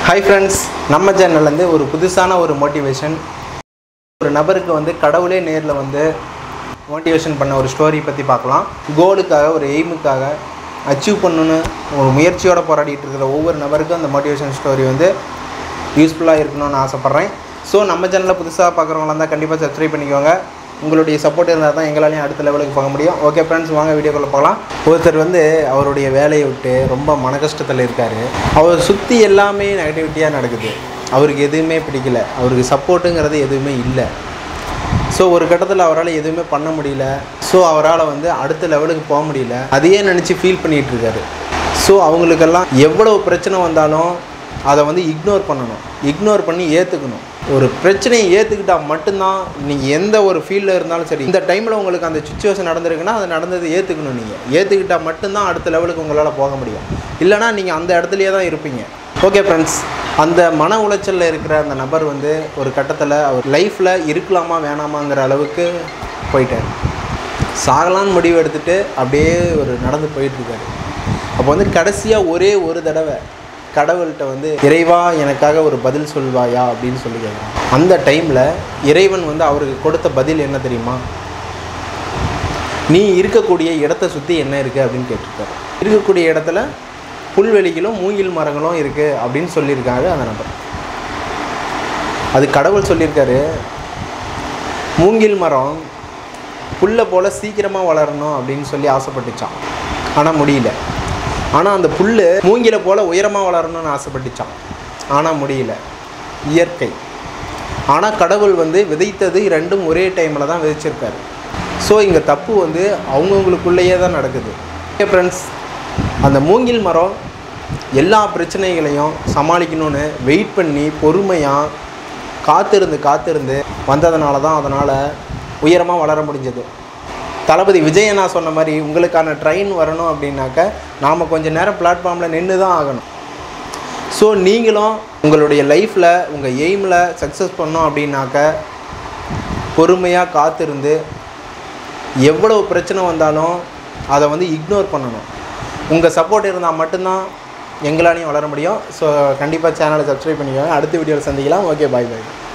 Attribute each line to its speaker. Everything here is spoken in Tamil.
Speaker 1: ஹாய் ஃப்ரெண்ட்ஸ் நம்ம சேனல்லேருந்து ஒரு புதுசான ஒரு மோட்டிவேஷன் ஒரு நபருக்கு வந்து கடவுளே நேரில் வந்து மோட்டிவேஷன் பண்ண ஒரு ஸ்டோரி பற்றி பார்க்கலாம் கோலுக்காக ஒரு எய்முக்காக அச்சீவ் பண்ணணுன்னு ஒரு முயற்சியோட போராடிட்டு இருக்கிற ஒவ்வொரு நபருக்கும் அந்த மோட்டிவேஷன் ஸ்டோரி வந்து யூஸ்ஃபுல்லாக இருக்கணும்னு ஆசைப்பட்றேன் ஸோ நம்ம சேனலில் புதுசாக பார்க்குறவங்களா இருந்தால் கண்டிப்பாக சப்ஸ்கிரைப் பண்ணிக்கோங்க உங்களுடைய சப்போர்ட் இருந்தால் தான் எங்களாலையும் அடுத்த லெவலுக்கு போக முடியும் ஓகே ஃப்ரெண்ட்ஸ் வாங்க வீடியோக்குள்ளே போகலாம் ஒருத்தர் வந்து அவருடைய வேலையை விட்டு ரொம்ப மன கஷ்டத்தில் இருக்கார் அவர் சுற்றி எல்லாமே நெகட்டிவிட்டியாக நடக்குது அவருக்கு எதுவுமே பிடிக்கல அவருக்கு சப்போர்ட்டுங்கிறது எதுவுமே இல்லை ஸோ ஒரு கட்டத்தில் அவரால் எதுவுமே பண்ண முடியல ஸோ அவரால் வந்து அடுத்த லெவலுக்கு போக முடியல அதையே நினச்சி ஃபீல் பண்ணிகிட்டு இருக்காரு ஸோ அவங்களுக்கெல்லாம் எவ்வளவு பிரச்சனை வந்தாலும் அதை வந்து இக்னோர் பண்ணணும் இக்னோர் பண்ணி ஏற்றுக்கணும் ஒரு பிரச்சனையை ஏற்றுக்கிட்டால் மட்டும்தான் நீங்கள் எந்த ஒரு ஃபீல்டில் இருந்தாலும் சரி இந்த டைமில் உங்களுக்கு அந்த சுச்சுவேஷன் நடந்திருக்குன்னா அது நடந்தது ஏற்றுக்கணும் நீங்கள் ஏற்றுக்கிட்டால் மட்டும்தான் அடுத்த லெவலுக்கு உங்களால் போக முடியும் இல்லைனா நீங்கள் அந்த இடத்துலையே தான் இருப்பீங்க ஓகே ஃப்ரெண்ட்ஸ் அந்த மன உளைச்சலில் இருக்கிற அந்த நபர் வந்து ஒரு கட்டத்தில் அவர் லைஃப்பில் இருக்கலாமா வேணாமாங்கிற அளவுக்கு போயிட்டார் சாகலான்னு முடிவு எடுத்துட்டு அப்படியே ஒரு நடந்து போயிட்டுருக்காரு அப்போ வந்து கடைசியாக ஒரே ஒரு தடவை கடவுள்கிட்ட வந்து இறைவா எனக்காக ஒரு பதில் சொல்வாயா அப்படின்னு சொல்லி கேட்குறான் அந்த டைமில் இறைவன் வந்து அவருக்கு கொடுத்த பதில் என்ன தெரியுமா நீ இருக்கக்கூடிய இடத்த சுற்றி என்ன இருக்குது அப்படின்னு கேட்டிருக்காரு இருக்கக்கூடிய இடத்துல புல்வெளிகளும் மூங்கில் மரங்களும் இருக்குது அப்படின்னு சொல்லியிருக்காரு அந்த நபர் அது கடவுள் சொல்லியிருக்காரு மூங்கில் மரம் புல்லை போல் சீக்கிரமாக வளரணும் அப்படின்னு சொல்லி ஆசைப்பட்டுச்சான் ஆனால் முடியல ஆனால் அந்த புல் மூங்கிலை போல் உயரமாக வளரணும்னு ஆசைப்பட்டுச்சான் ஆனால் முடியல இயற்கை ஆனால் கடவுள் வந்து விதைத்தது ரெண்டும் ஒரே டைமில் தான் விதைச்சிருக்காரு ஸோ இங்கே தப்பு வந்து அவங்கவுங்களுக்குள்ளேயே தான் நடக்குது ஓகே ஃப்ரெண்ட்ஸ் அந்த மூங்கில் மரம் எல்லா பிரச்சனைகளையும் சமாளிக்கணும்னு வெயிட் பண்ணி பொறுமையாக காத்திருந்து காத்திருந்து வந்ததுனால தான் அதனால் உயரமாக வளர முடிஞ்சது தளபதி விஜய் நான் சொன்ன மாதிரி உங்களுக்கான ட்ரெயின் வரணும் அப்படின்னாக்க நாம் கொஞ்சம் நேரம் பிளாட்ஃபார்மில் நின்று தான் ஆகணும் ஸோ நீங்களும் உங்களுடைய லைஃப்பில் உங்கள் எய்மில் சக்ஸஸ் பண்ணோம் அப்படின்னாக்க பொறுமையாக காத்திருந்து எவ்வளவு பிரச்சனை வந்தாலும் அதை வந்து இக்னோர் பண்ணணும் உங்கள் சப்போர்ட் இருந்தால் மட்டும்தான் எங்களாலையும் வளர முடியும் ஸோ கண்டிப்பாக சேனலை சப்ஸ்கிரைப் பண்ணிக்கோங்க அடுத்த வீடியோவில் சந்திக்கலாம் ஓகே பாய் பாய்